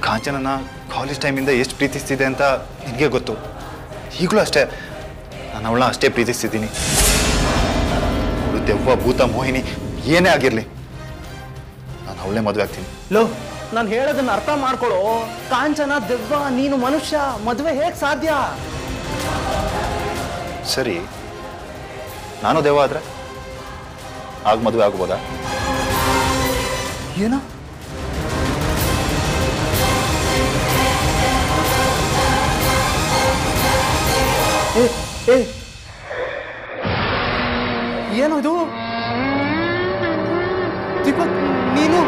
ಕಾಂಚನನ college ಟೈಮಿಂದ ಎಷ್ಟು ಪ್ರೀತಿಸ್ತಿದೆ ಅಂತ ನಿನಗೆ ಗೊತ್ತು ಈಗಲೂ ಅಷ್ಟೇ ನಾನು ಅವಳನ್ನ ಅಷ್ಟೇ ಪ್ರೀತಿಸ್ತಿದ್ದೀನಿ ಅವಳು ದೆವ್ವ ಭೂತ ಮೋಹಿನಿ ಏನೇ ಆಗಿರಲಿ ನಾನು ಅವಳೇ ಮದುವೆ ಆಗ್ತೀನಿ ಲೋ ನಾನು ಹೇಳೋದನ್ನ ಅರ್ಥ ಮಾಡ್ಕೊಳ್ಳೋ ಕಾಂಚನ ದೆವ್ವ ನೀನು ಮನುಷ್ಯ ಮದುವೆ ಹೇಗ್ ಸಾಧ್ಯ ಸರಿ ನಾನು ದೆವ್ವ ಆದ್ರೆ ಆಗ ಮದುವೆ ಆಗ್ಬೋದಾ ಏನೋ ಏ ಏ ಏನು ಇದು ದೀಪಕ್ ನೀನು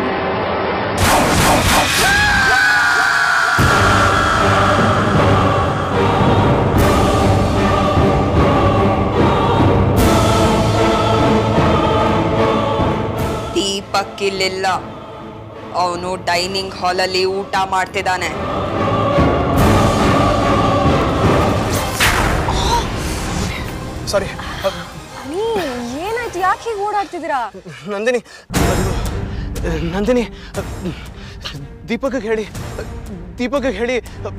ದೀಪಕ್ ಇಲ್ಲಿಲ್ಲ ಅವನು ಡೈನಿಂಗ್ ಹಾಲಲ್ಲಿ ಊಟ ಮಾಡ್ತಿದ್ದಾನೆ ಸಾರಿ ನೀ ಏನಾಯ್ತು ಯಾಕೆ ಹೀಗೆ ಓಡಾಡ್ತಿದ್ದೀರಾ ನಂದಿನಿ ನಂದಿನಿ ದೀಪಕ್ಗೆ ಹೇಳಿ ದೀಪಕ್ಗೆ ಹೇಳಿ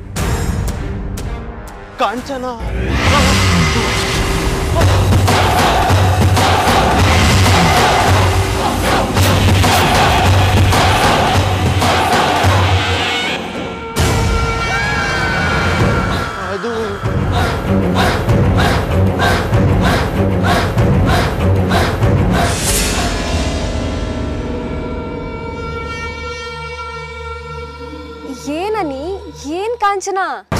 ಕಾಂಚನ ಅದು ಏನನಿ ಏನ್ ಕಾಂಚನ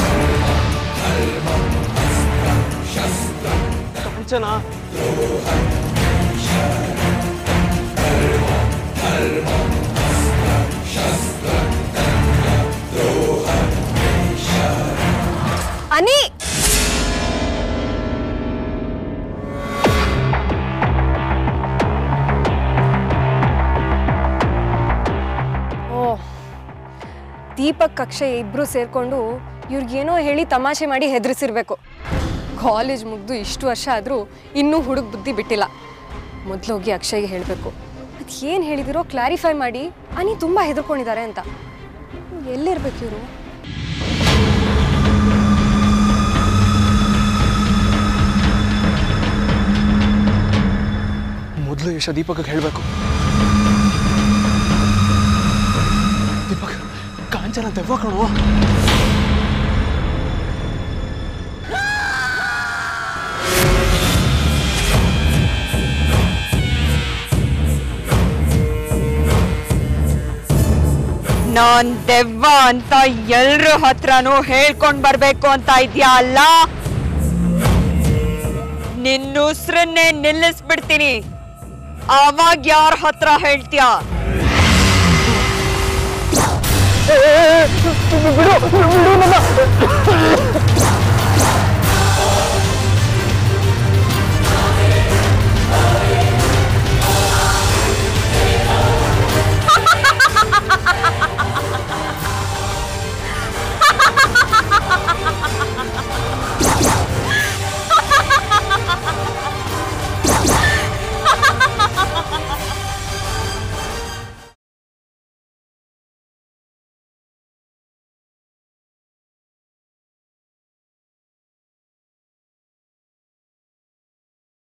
ಕಾಂಚನ ಅನಿ ಓ ದೀಪಕ್ ಅಕ್ಷಯ್ ಇಬ್ರು ಸೇರ್ಕೊಂಡು ಇವ್ರಿಗೇನೋ ಹೇಳಿ ತಮಾಷೆ ಮಾಡಿ ಹೆದರಿಸಿರ್ಬೇಕು ಕಾಲೇಜ್ ಮುಗ್ದು ಇಷ್ಟು ವರ್ಷ ಆದರೂ ಇನ್ನೂ ಹುಡುಗ ಬುದ್ಧಿ ಬಿಟ್ಟಿಲ್ಲ ಮೊದಲೋಗಿ ಅಕ್ಷಯ್ಗೆ ಹೇಳಬೇಕು ಅದು ಏನು ಹೇಳಿದಿರೋ ಕ್ಲಾರಿಫೈ ಮಾಡಿ ಅನಿ ತುಂಬ ಹೆದರ್ಕೊಂಡಿದ್ದಾರೆ ಅಂತ ಎಲ್ಲಿರ್ಬೇಕು ಇವರು ಮೊದಲು ಯಶ ದೀಪಕ್ಗೆ ಹೇಳಬೇಕು ದೀಪಕ್ ಕಾಂಚನ ದೆವ್ವ ಕಣೋ ನಾನ್ ದೆವ್ವ ಅಂತ ಎಲ್ರ ಹತ್ರನೂ ಹೇಳ್ಕೊಂಡ್ ಬರ್ಬೇಕು ಅಂತ ಇದ್ಯಾ ಅಲ್ಲ ನಿನ್ನ ಉಸ್ರನ್ನೇ ನಿಲ್ಲಿಸ್ಬಿಡ್ತೀನಿ ಆವಾಗ ಯಾರ ಹತ್ರ ಹೇಳ್ತೀಯಾ ಬಿಡು ಬಿಡು ನನ್ನ